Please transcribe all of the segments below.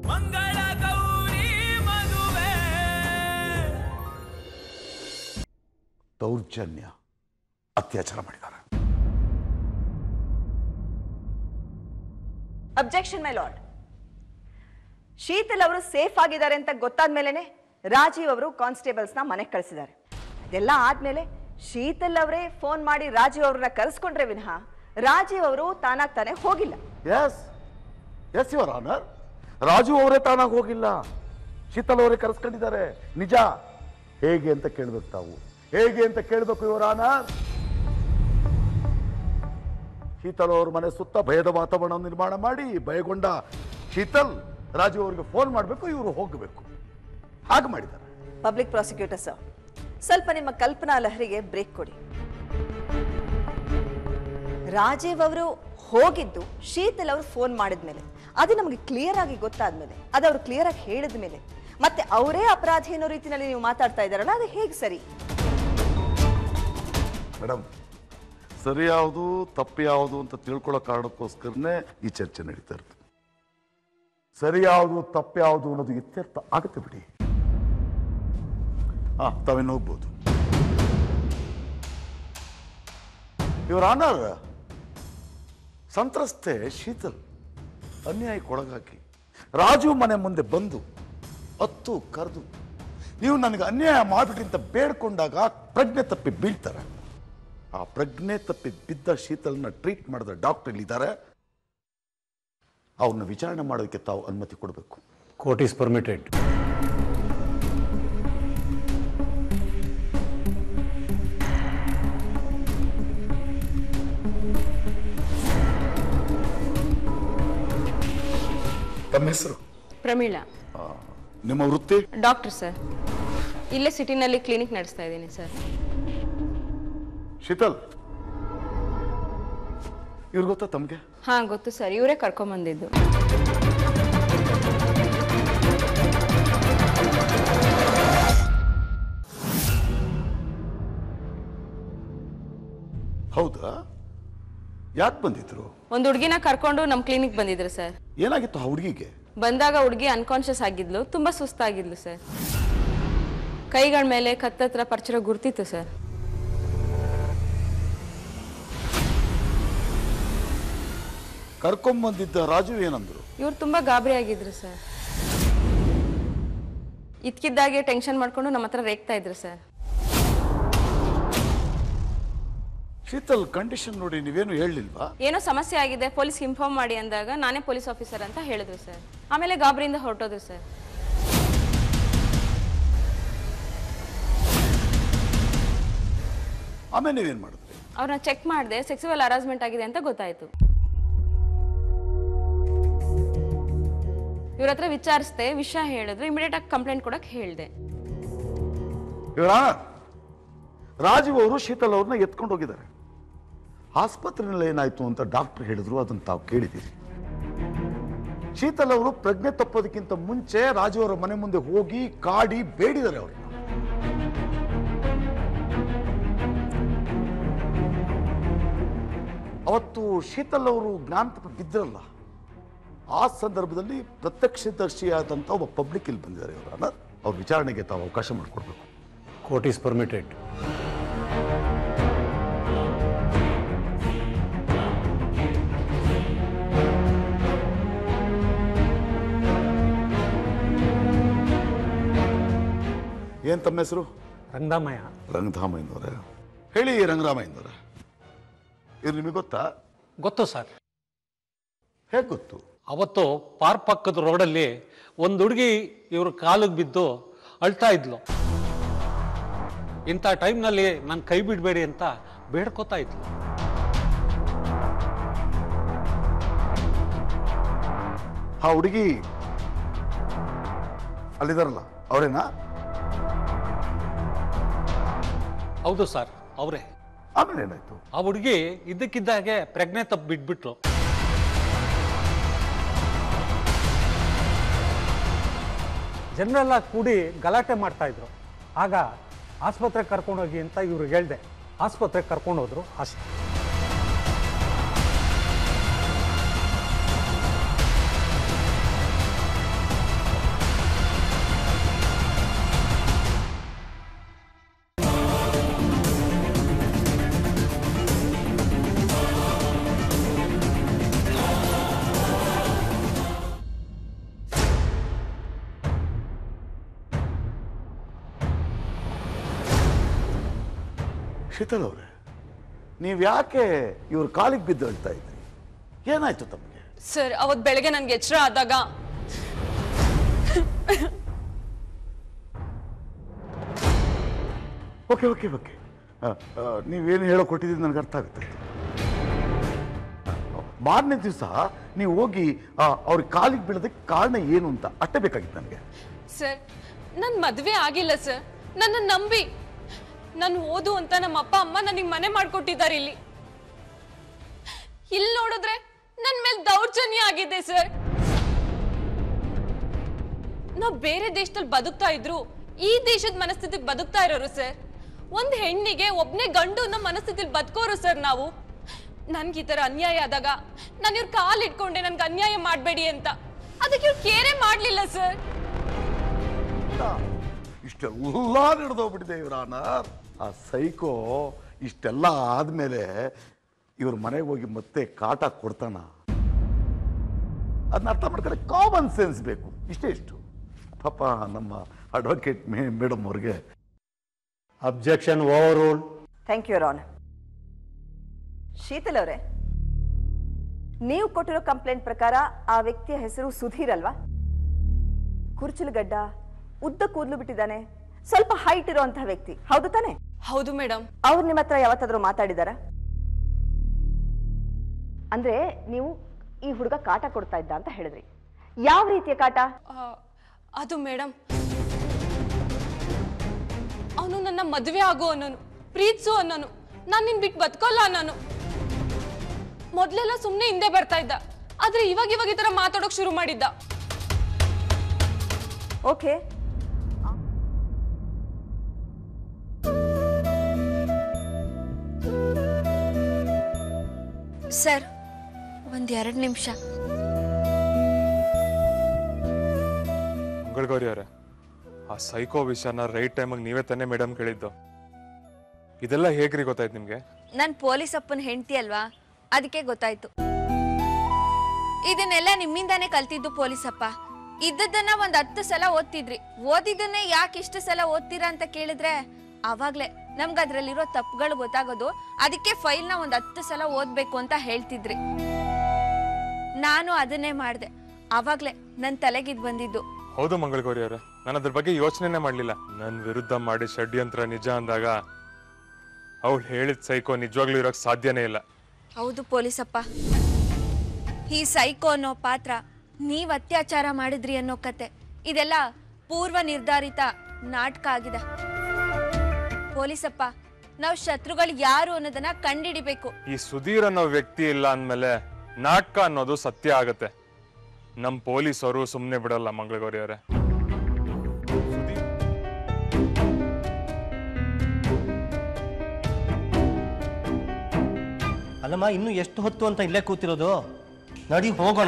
ಮಂಗಳ ಗೌರಿ ಮದುವೆ ದೌರ್ಜನ್ಯ ಅತ್ಯಾಚಾರ ಮಾಡಿದ್ದಾರೆ ಅಬ್ಜೆಕ್ಷನ್ ಮೈ ಲಾರ್ಡ್ ಶೀತಲ್ ಅವರು ಸೇಫ್ ಆಗಿದ್ದಾರೆ ಅಂತ ಗೊತ್ತಾದ ಮೇಲೆನೆ ರಾಜೀವ್ ಅವರು ಕಾನ್ಸ್ಟೇಬಲ್ಸ್ನ ಮನೆಗೆ ಕಳಿಸಿದ್ದಾರೆ ಅದೆಲ್ಲ ಆದ್ಮೇಲೆ ಶೀತಲ್ ಅವರೇ ಫೋನ್ ಮಾಡಿ ರಾಜೀವ್ ಅವ್ರನ್ನ ಕರೆಸ್ಕೊಂಡ್ರೆ ವಿನಃ ರಾಜೀವ್ ಅವರು ತಾನಾಗ್ ತಾನೇ ಹೋಗಿಲ್ಲ yes yes your honour Raju ಅವರೇ ತಾನಾಗಿ ಹೋಗಿಲ್ಲ ಶೀತಲ್ ಅವರೇ ಕರೆಸ್ಕೊಂಡಿದ್ದಾರೆ ನಿಜ ಹೇಗೆ ಅಂತ ಕೇಳ್ಬೇಕು ತಾವು ಹೇಗೆ ಅಂತ ಕೇಳಬೇಕು ಇವರ ಆನರ್ ಶೀತಲ್ ಅವ್ರ ಮನೆ ಸುತ್ತ ಭಯದ ವಾತಾವರಣ ನಿರ್ಮಾಣ ಮಾಡಿ ಭಯಗೊಂಡ ಶೀತಲ್ ರಾಜು ಅವರಿಗೆ ಫೋನ್ ಮಾಡಬೇಕು ಇವರು ಹೋಗಬೇಕು ಹಾಗೆ ಮಾಡಿದ್ದಾರೆ ಪಬ್ಲಿಕ್ ಪ್ರಾಸಿಕ್ಯೂಟರ್ ಸರ್ ಸ್ವಲ್ಪ ನಿಮ್ಮ ಕಲ್ಪನಾ ಲಹರಿಗೆ ಬ್ರೇಕ್ ಕೊಡಿ ರಾಜೀವ್ ಅವರು ಹೋಗಿದ್ದು ಶೀತಲ್ ಅವರು ಫೋನ್ ಮಾಡಿದ್ಮೇಲೆ ಅದು ನಮಗೆ ಕ್ಲಿಯರ್ ಆಗಿ ಗೊತ್ತಾದ್ಮೇಲೆ ಅದು ಅವ್ರು ಕ್ಲಿಯರ್ ಆಗಿ ಹೇಳಿದ ಮೇಲೆ ಮತ್ತೆ ಅವರೇ ಅಪರಾಧಿ ಅನ್ನೋ ರೀತಿಯಲ್ಲಿ ನೀವು ಮಾತಾಡ್ತಾ ಇದ್ದಾರಲ್ಲ ಅದು ಹೇಗೆ ಸರಿ ಮೇಡಮ್ ಸರಿ ಯಾವುದು ತಪ್ಪು ಯಾವುದು ಅಂತ ತಿಳ್ಕೊಳ್ಳೋ ಕಾರಣಕ್ಕೋಸ್ಕರನೇ ಈ ಚರ್ಚೆ ನಡೀತಾ ಇರ್ತದೆ ಸರಿ ಯಾವುದು ತಪ್ಪು ಯಾವುದು ಅನ್ನೋದು ಇತ್ಯರ್ಥ ಆಗುತ್ತೆ ಬಿಡಿ ಹಾ ತಾವೇನು ಹೋಗ್ಬೋದು ಇವರ ಆನರ್ ಸಂತ್ರಸ್ತೆ ಶೀತಲ್ ಅನ್ಯಾಯಕ್ಕೊಳಗಾಗಿ ರಾಜು ಮನೆ ಮುಂದೆ ಬಂದು ಹತ್ತು ಕರೆದು ನೀವು ನನಗೆ ಅನ್ಯಾಯ ಮಾಡಿಬಿಟ್ರಿ ಅಂತ ಬೇಡ್ಕೊಂಡಾಗ ಪ್ರಜ್ಞೆ ತಪ್ಪಿ ಬೀಳ್ತಾರೆ ಆ ಪ್ರಜ್ಞೆ ತಪ್ಪಿ ಬಿದ್ದ ಶೀತಲ್ನ ಟ್ರೀಟ್ ಮಾಡಿದ ಡಾಕ್ಟರ್ ಇಲ್ಲಿದ್ದಾರೆ ಅವ್ರನ್ನ ವಿಚಾರಣೆ ಮಾಡೋದಕ್ಕೆ ತಾವು ಅನುಮತಿ ಕೊಡಬೇಕು Court is permitted. ತಮ್ಮ ಹೆಸರು ಪ್ರಮೀಳಾ ನಿಮ್ಮ ವೃತ್ತಿ ಡಾಕ್ಟರ್ ಸರ್ ಇಲ್ಲೇ ಸಿಟಿನಲ್ಲಿ ಕ್ಲಿನಿಕ್ ನಡೆಸ್ತಾ ಇದ್ದೀನಿ ಸರ್ ಶೀತಲ್ ಇವ್ರು ಗೊತ್ತಾ ತಮಗೆ ಹಾಂ ಗೊತ್ತು ಸರ್ ಇವರೇ ಕರ್ಕೊಂಬಂದಿದ್ದು ಹೌದಾ ಯಾಕೆ ಬಂದಿದ್ರು ಒಂದು ಹುಡುಗಿನ ಕರ್ಕೊಂಡು ನಮ್ಮ ಕ್ಲಿನಿಕ್ ಬಂದಿದ್ರು ಸರ್ ಏನಾಗಿತ್ತು ಆ ಹುಡುಗಿಗೆ ಬಂದಾಗ ಹುಡುಗಿ ಅನ್ಕಾನ್ಶಿಯಸ್ ಆಗಿದ್ಲು ತುಂಬ ಸುಸ್ತಾಗಿದ್ಲು ಸರ್ ಕೈಗಳ ಮೇಲೆ ಕತ್ತತ್ರ ಪರ್ಚರ ಗುರ್ತಿತ್ತು ಸರ್ ಕರ್ಕೊಂಬಂದಿದ್ದ ರಾಜು ಏನಂದ್ರು ಇವ್ರು ತುಂಬ ಗಾಬರಿ ಆಗಿದ್ರು ಸರ್ ಇದ್ಕಿದ್ದಾಗೆ ಟೆನ್ಷನ್ ಮಾಡ್ಕೊಂಡು ನಮ್ಮ ಹತ್ರ ರೇಗ್ತಾ ಇದ್ರು ಸರ್ ಶೀತಲ್ ಕಂಡೀಷನ್ ನೋಡಿ ನೀವೇನು ಹೇಳಲಿಲ್ವಾ ಏನೋ ಸಮಸ್ಯೆ ಆಗಿದೆ ಪೊಲೀಸ್ ಇನ್ಫಾರ್ಮ್ ಮಾಡಿ ಅಂದಾಗ ನಾನೇ ಪೊಲೀಸ್ ಆಫೀಸರ್ ಅಂತ ಹೇಳಿದ್ರು ಸರ್ ಆಮೇಲೆ ಗಾಬರಿಯಿಂದ ಹೊರಟೋದ್ರು ಸರ್ ಆಮೇಲೆ ನೀವೇನು ಮಾಡಿದ್ರಿ ಅವ್ರನ್ನ ಚೆಕ್ ಮಾಡಿದೆ ಸೆಕ್ಸುವಲ್ ಹರಾಸ್ಮೆಂಟ್ ಆಗಿದೆ ಅಂತ ಗೊತ್ತಾಯ್ತು ಇವ್ರ ಹತ್ರ ವಿಚಾರಿಸ್ದೆ ವಿಷಯ ಹೇಳಿದ್ರು ಇಮಿಡಿಯೇಟ್ ಆಗಿ ಕಂಪ್ಲೇಂಟ್ ಕೊಡಕ್ ಹೇಳಿದೆ ಇವರ ರಾಜು ಅವರು ಶೀತಲ್ ಅವ್ರನ್ನ ಎತ್ಕೊಂಡು ಹೋಗಿದ್ದಾರೆ ಆಸ್ಪತ್ರೆಯಲ್ಲಿ ಏನಾಯ್ತು ಅಂತ ಡಾಕ್ಟರ್ ಹೇಳಿದ್ರು ಅದನ್ನ ತಾವು ಕೇಳಿದ್ದೀರಿ ಶೀತಲ್ ಅವರು ಪ್ರಜ್ಞೆ ತಪ್ಪೋದಕ್ಕಿಂತ ಮುಂಚೆ ರಾಜು ಅವರ ಮನೆ ಮುಂದೆ ಹೋಗಿ ಕಾಡಿ ಬೇಡಿದ್ದಾರೆ ಅವ್ರನ್ನ ಅವತ್ತು ಶೀತಲ್ ಅವರು ಜ್ಞಾನ ತಪ್ಪಿ ಬಿದ್ರಲ್ಲ ಆ ಸಂದರ್ಭದಲ್ಲಿ ಪ್ರತ್ಯಕ್ಷದರ್ಶಿಯಾದಂಥ ಒಬ್ಬ ಪಬ್ಲಿಕ್ ಇಲ್ಲಿ ಬಂದಿದ್ದಾರೆ ಇವರ ಅವ್ರ ವಿಚಾರಣೆಗೆ ತಾವು ಅವಕಾಶ ಮಾಡಿಕೊಡ್ಬೇಕು Court is permitted. ಏನ್ ತಮ್ಮ ಹೆಸರು ರಂಗದಾಮಯ್ಯ ರಂಗಧಾಮಯ್ಯನವರೇ ಹೇಳಿ ರಂಗರಾಮಯ್ಯನವರೇ ಇದು ನಿಮಗೆ ಗೊತ್ತಾ ಗೊತ್ತು ಸರ್ ಹೇಗೆ ಗೊತ್ತು ಅವತ್ತು ಪಾರ್ಕ್ ಪಕ್ಕದ ರೋಡಲ್ಲಿ ಒಂದು ಹುಡುಗಿ ಇವ್ರ ಕಾಲಿಗೆ ಬಿದ್ದು ಅಳ್ತಾ ಇದ್ಲು ಇಂಥ ಟೈಮ್ನಲ್ಲಿ ನನ್ನ ಕೈ ಬಿಡಬೇಡಿ ಅಂತ ಬೇಡ್ಕೋತಾ ಇದ್ಲು ಆ ಹುಡುಗಿ ಅಲ್ಲಿದಾರಲ್ಲ ಅವರೇನಾ ಹೌದು ಸರ್ ಅವರೇ ಆಮೇಲೆ ಏನಾಯ್ತು ಆ ಹುಡುಗಿ ಇದ್ದಕ್ಕಿದ್ದಾಗೆ ಪ್ರಜ್ಞೆ ತಪ್ಪು ಬಿಟ್ಬಿಟ್ಲು ಜನರೆಲ್ಲ ಕೂಡಿ ಗಲಾಟೆ ಮಾಡ್ತಾ ಇದ್ರು ಆಗ ಆಸ್ಪತ್ರೆಗೆ ಕರ್ಕೊಂಡೋಗಿ ಅಂತ ಇವ್ರಿಗೆ ಹೇಳ್ದೆ ಆಸ್ಪತ್ರೆಗೆ ಕರ್ಕೊಂಡೋದ್ರು ಅಷ್ಟೇ ಶೀತಲ್ ಅವರೇ ನೀವು ಯಾಕೆ ಇವ್ರ ಕಾಲಿಗೆ ಬಿದ್ದು ಹೇಳ್ತಾ ಇದ್ರಿ ಏನಾಯ್ತು ತಮಗೆ ಸರ್ ಅವತ್ ಬೆಳಗ್ಗೆ ನನ್ಗೆ ಎಚ್ಚರ ಆದಾಗ ಓಕೆ ಓಕೆ ಓಕೆ ನೀವೇನು ಹೇಳೋ ಕೊಟ್ಟಿದ್ದು ನನಗೆ ಅರ್ಥ ಆಗುತ್ತೆ ಮಾರನೇ ದಿವಸ ನೀವು ಹೋಗಿ ಆ, ಅವ್ರ ಕಾಲಿಗೆ ಬೀಳೋದಕ್ಕೆ ಕಾರಣ ಏನು ಅಂತ ಅಷ್ಟೇ ಬೇಕಾಗಿತ್ತು ನನಗೆ ಸರ್ ನನ್ ಮದ್ವೆ ಆಗಿಲ್ಲ ಸರ್ ನನ್ನ ನಂಬಿ ನಾನು ಓದು ಅಂತ ನಮ್ಮ ಅಪ್ಪ ಅಮ್ಮ ನನಗೆ ಮನೆ ಮಾಡ್ಕೊಟ್ಟಿದ್ದಾರೆ ಇಲ್ಲಿ ಇಲ್ಲಿ ನೋಡಿದ್ರೆ ನನ್ ಮೇಲೆ ದೌರ್ಜನ್ಯ ಆಗಿದೆ ಸರ್ ನಾವ್ ಬೇರೆ ದೇಶದಲ್ಲಿ ಬದುಕ್ತಾ ಇದ್ರು ಈ ದೇಶದ ಮನಸ್ಥಿತಿಗೆ ಬದುಕ್ತಾ ಇರೋರು ಸರ್ ಒಂದ್ ಹೆಣ್ಣಿಗೆ ಒಬ್ನೇ ಗಂಡು ಅನ್ನೋ ಮನಸ್ಥಿತಿಲಿ ಬದುಕೋರು ಸರ್ ನಾವು ನನ್ಗೆ ಈ ತರ ಅನ್ಯಾಯ ಆದಾಗ ನಾನು ಇವ್ರ ಕಾಲ್ ಇಟ್ಕೊಂಡೆ ನನ್ಗೆ ಅನ್ಯಾಯ ಮಾಡಬೇಡಿ ಅಂತ ಅದಕ್ಕೆ ಇವ್ರು ಕೇರೆ ಮಾಡ್ಲಿಲ್ಲ ಸರ್ ಇಷ್ಟೆಲ್ಲ ನಡೆದೋಗ್ಬಿಟ್ಟಿದೆ ಇವ್ರ ಆನರ್ ಆ ಸೈಕೋ ಇಷ್ಟೆಲ್ಲ ಆದಮೇಲೆ ಇವ್ರ ಮನೆಗೆ ಹೋಗಿ ಮತ್ತೆ ಕಾಟ ಕೊಡ್ತಾನ ಅದನ್ನ ಅರ್ಥ ಮಾಡ್ತಾರೆ ಕಾಮನ್ ಸೆನ್ಸ್ ಬೇಕು ಇಷ್ಟೇ ಇಷ್ಟು ಪಾಪ ನಮ್ಮ ಅಡ್ವೊಕೇಟ್ ಮೇ ಮೇಡಮ್ ಅವ್ರಿಗೆ objection overrule thank you ರಾನ್ ಶೀತಲ್ ಅವರೇ ನೀವು ಕೊಟ್ಟಿರೋ ಕಂಪ್ಲೇಂಟ್ ಪ್ರಕಾರ ಆ ವ್ಯಕ್ತಿಯ ಹೆಸರು ಸುಧೀರ್ ಅಲ್ವಾ ಕುರ್ಚಲುಗಡ್ಡ ಉದ್ದ ಕೂದಲು ಬಿಟ್ಟಿದ್ದಾನೆ ಸ್ವಲ್ಪ ಹೈಟ್ ಇರುವಂತಹ ವ್ಯಕ್ತಿ ಹೌದು ತಾನೆ ಹೌದು ಮೇಡಮ್ ಅವ್ರು ನಿಮ್ಮ ಹತ್ರ ಯಾವತ್ತಾದ್ರೂ ಮಾತಾಡಿದಾರ ಅಂದ್ರೆ ನೀವು ಈ ಹುಡುಗ ಕಾಟ ಕೊಡ್ತಾ ಇದ್ದ ಅಂತ ಹೇಳಿದ್ರಿ ಯಾವ ರೀತಿಯ ಕಾಟ ಅದು ಮೇಡಮ್ ಅವನು ನನ್ನ ಮದುವೆ ಆಗೋ ಅನ್ನೋನು ಪ್ರೀತಿಸು ಅನ್ನೋನು ನಾನು ನಿನ್ ಬಿಟ್ಟು ಬದುಕೋಲ್ಲ ಅನ್ನೋನು ಮೊದ್ಲೆಲ್ಲ ಸುಮ್ಮನೆ ಹಿಂದೆ ಬರ್ತಾ ಇದ್ದ ಆದ್ರೆ ಇವಾಗ ಇವಾಗ ಈ ತರ ಮಾತಾಡೋಕ್ ಶುರು ಮಾಡಿದ್ದ ಓಕೆ ಸರ್ ಒಂದ್ ಎರಡು ನಿಮಿಷ ಮಂಗಳಗೌರಿ ಅವರೇ ಆ ಸೈಕೋ ವಿಷಯನ ರೈಟ್ ಟೈಮಿಗೆ ನೀವೇ ತಾನೇ ಮೇಡಮ್ ಕೇಳಿದ್ದು ಇದೆಲ್ಲ ಹೇಗ್ರಿ ಗೊತ್ತಾಯ್ತು ನಿಮ್ಗೆ ನಾನು ಪೊಲೀಸ್ ಅಪ್ಪನ ಹೆಂಡತಿ ಅಲ್ವಾ ಅದಕ್ಕೆ ಗೊತ್ತಾಯ್ತು ಇದನ್ನೆಲ್ಲ ನಿಮ್ಮಿಂದಾನೇ ಕಲ್ತಿದ್ದು ಪೊಲೀಸ್ ಅಪ್ಪ ಇದ್ದದನ್ನ ಒಂದ್ ಹತ್ತು ಸಲ ಓದ್ತಿದ್ರಿ ಓದಿದ್ದನ್ನೇ ಯಾಕೆ ಇಷ್ಟು ಸಲ ಓದ್ತೀರಾ ಅಂತ ಕೇಳಿದ್ರೆ ಅವಾಗ್ಲೇ ನಮ್ಗೆ ಅದ್ರಲ್ಲಿರೋ ತಪ್ಪುಗಳು ಗೊತ್ತಾಗೋದು ಅದಕ್ಕೆ ಫೈಲ್ನ ಒಂದ್ ಹತ್ತು ಸಲ ಓದ್ಬೇಕು ಅಂತ ಹೇಳ್ತಿದ್ರಿ ನಾನು ಅದನ್ನೇ ಮಾಡ್ದೆ ಅವಾಗ್ಲೇ ನನ್ ತಲೆಗಿದ್ ಬಂದಿದ್ದು ಹೌದು ಮಂಗಳಗೌರಿ ಅವರೇ ನಾನು ಅದ್ರ ಬಗ್ಗೆ ಯೋಚನೆನೇ ಮಾಡಲಿಲ್ಲ ನನ್ನ ವಿರುದ್ಧ ಮಾಡಿ ಷಡ್ಯಂತ್ರ ನಿಜ ಅಂದಾಗ ಅವಳು ಹೇಳಿದ ಸೈಕೋ ನಿಜವಾಗ್ಲೂ ಇರೋಕ್ ಸಾಧ್ಯನೇ ಇಲ್ಲ ಹೌದು ಪೊಲೀಸಪ್ಪ ಈ ಸೈಕೋ ಅನ್ನೋ ಪಾತ್ರ ನೀವ್ ಅತ್ಯಾಚಾರ ಮಾಡಿದ್ರಿ ಅನ್ನೋ ಕತೆ ಇದೆಲ್ಲ ಪೂರ್ವ ನಿರ್ಧಾರಿತ ನಾಟಕ ಆಗಿದೆ ಪೊಲೀಸಪ್ಪ ನಾವು ಶತ್ರುಗಳು ಯಾರು ಅನ್ನೋದನ್ನ ಕಂಡಿಡಿಬೇಕು ಈ ಸುಧೀರ್ ಅನ್ನೋ ವ್ಯಕ್ತಿ ಇಲ್ಲ ಅಂದ್ಮೇಲೆ ನಾಟಕ ಅನ್ನೋದು ಸತ್ಯ ಆಗತ್ತೆ ನಮ್ ಪೊಲೀಸರು ಸುಮ್ಮನೆ ಬಿಡಲ್ಲ ಮಂಗಳಗೌರಿ ಅವರೇ ಸುಧೀರ್ ಅಲ್ಲಮ್ಮ ಇನ್ನು ಎಷ್ಟು ಹೊತ್ತು ಅಂತ ಇಲ್ಲೇ ಕೂತಿರೋದು ನಡಿ ಹೋಗೋಣ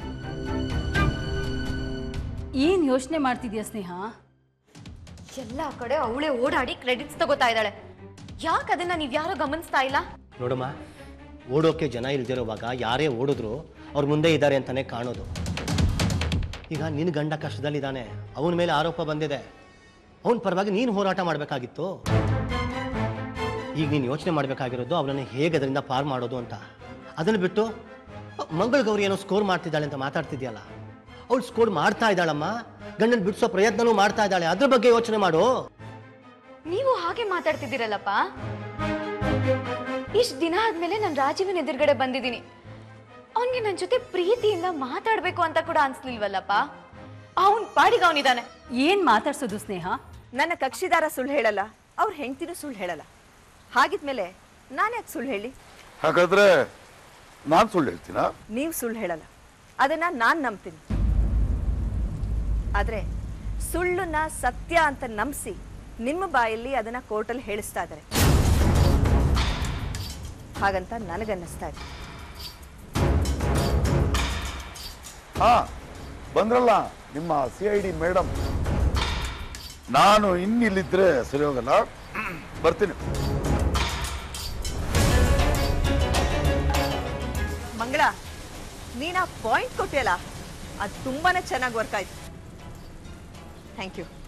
ಏನ್ ಯೋಚನೆ ಮಾಡ್ತಿದ್ಯಾ ಸ್ನೇಹ ಎಲ್ಲ ಕಡೆ ಅವಳೇ ಓಡಾಡಿ ಕ್ರೆಡಿಟ್ಸ್ ತಗೋತಾ ಇದ್ದಾಳೆ ಯಾಕೆ ಅದನ್ನ ನೀವ್ ಯಾರು ಗಮನಿಸ್ತಾ ಇಲ್ಲ ನೋಡಮ್ಮ ಓಡೋಕೆ ಜನ ಇಲ್ದಿರೋವಾಗ ಯಾರೇ ಓಡಿದ್ರು ಅವ್ರ ಮುಂದೆ ಇದ್ದಾರೆ ಅಂತಾನೆ ಕಾಣೋದು ಈಗ ನಿನ್ನ ಗಂಡ ಕಷ್ಟದಲ್ಲಿದ್ದಾನೆ ಅವನ ಮೇಲೆ ಆರೋಪ ಬಂದಿದೆ ಅವನ ಪರವಾಗಿ ನೀನು ಹೋರಾಟ ಮಾಡಬೇಕಾಗಿತ್ತು ಈಗ ನೀನು ಯೋಚನೆ ಮಾಡಬೇಕಾಗಿರೋದು ಅವನನ್ನು ಹೇಗೆ ಅದರಿಂದ ಪಾರ್ ಮಾಡೋದು ಅಂತ ಅದನ್ನು ಬಿಟ್ಟು ಮಂಗಳ ಗೌರಿ ಏನೋ ಸ್ಕೋರ್ ಮಾಡ್ತಿದ್ದಾಳೆ ಅಂತ ಮಾತಾಡ್ತಿದ್ಯಲ್ಲ ಅವಳು ಸ್ಕೋರ್ ಮಾಡ್ತಾ ಇದ್ದಾಳಮ್ಮ ಗಂಡನ ಬಿಡಿಸೋ ಪ್ರಯತ್ನನೂ ಮಾಡ್ತಾ ಇದ್ದಾಳೆ ಅದ್ರ ಬಗ್ಗೆ ಯೋಚನೆ ಮಾಡು ನೀವು ಹಾಗೆ ಮಾತಾಡ್ತಿದ್ದೀರಲ್ಲಪ್ಪ ಇಷ್ಟ ದಿನ ಆದ್ಮೇಲೆ ನಾನು ರಾಜೀವನ್ ಎದುರುಗಡೆ ಬಂದಿದ್ದೀನಿ ಅವನ್ಗೆ ನನ್ನ ಜೊತೆ ಪ್ರೀತಿಯಿಂದ ಮಾತಾಡ್ಬೇಕು ಅಂತ ಕೂಡ ಅನ್ಸ್ಲಿಲ್ವಲ್ಲಪ್ಪ ಅವನ್ ಪಾಡಿಗೆ ಅವನಿದ್ದಾನೆ ಏನ್ ಮಾತಾಡ್ಸೋದು ಸ್ನೇಹ ನನ್ನ ಕಕ್ಷಿದಾರ ಸುಳ್ಳು ಹೇಳಲ್ಲ ಅವ್ರ ಹೆಂಡತಿನೂ ಸುಳ್ಳು ಹೇಳಲ್ಲ ಹಾಗಿದ್ಮೇಲೆ ನಾನು ಯಾಕೆ ಸುಳ್ಳು ಹೇಳಿ ಹಾಗಾದ್ರೆ ನಾನು ಸುಳ್ಳು ಹೇಳ್ತೀನಾ ನೀವು ಸುಳ್ಳು ಹೇಳಲ್ಲ ಅದನ್ನ ನಾನು ನಂಬ್ತೀನಿ ಆದ್ರೆ ಸುಳ್ಳನ್ನ ಸತ್ಯ ಅಂತ ನಂಬಿಸಿ ನಿಮ್ಮ ಬಾಯಲ್ಲಿ ಅದನ್ನ ಕೋರ್ಟಲ್ಲಿ ಹೇಳಿಸ್ತಾ ಇದ್ದಾರೆ ಹಾಗಂತ ನನಗನ್ನಿಸ್ತಾ ಇದೆ ಹಾ ಬಂದ್ರಲ್ಲ ನಿಮ್ಮ ಸಿ ಐ ಡಿ ಮೇಡಮ್ ನಾನು ಇನ್ನಿಲ್ಲಿದ್ರೆ ಸರಿ ಹೋಗಲ್ಲ ಬರ್ತೀನಿ ಮಂಗಳ ನೀನು ಆ ಪಾಯಿಂಟ್ ಕೊಟ್ಟಿಯಲ್ಲ ಅದು ತುಂಬಾನೇ ಚೆನ್ನಾಗಿ ವರ್ಕ್ ಆಯ್ತು ಥ್ಯಾಂಕ್ ಯು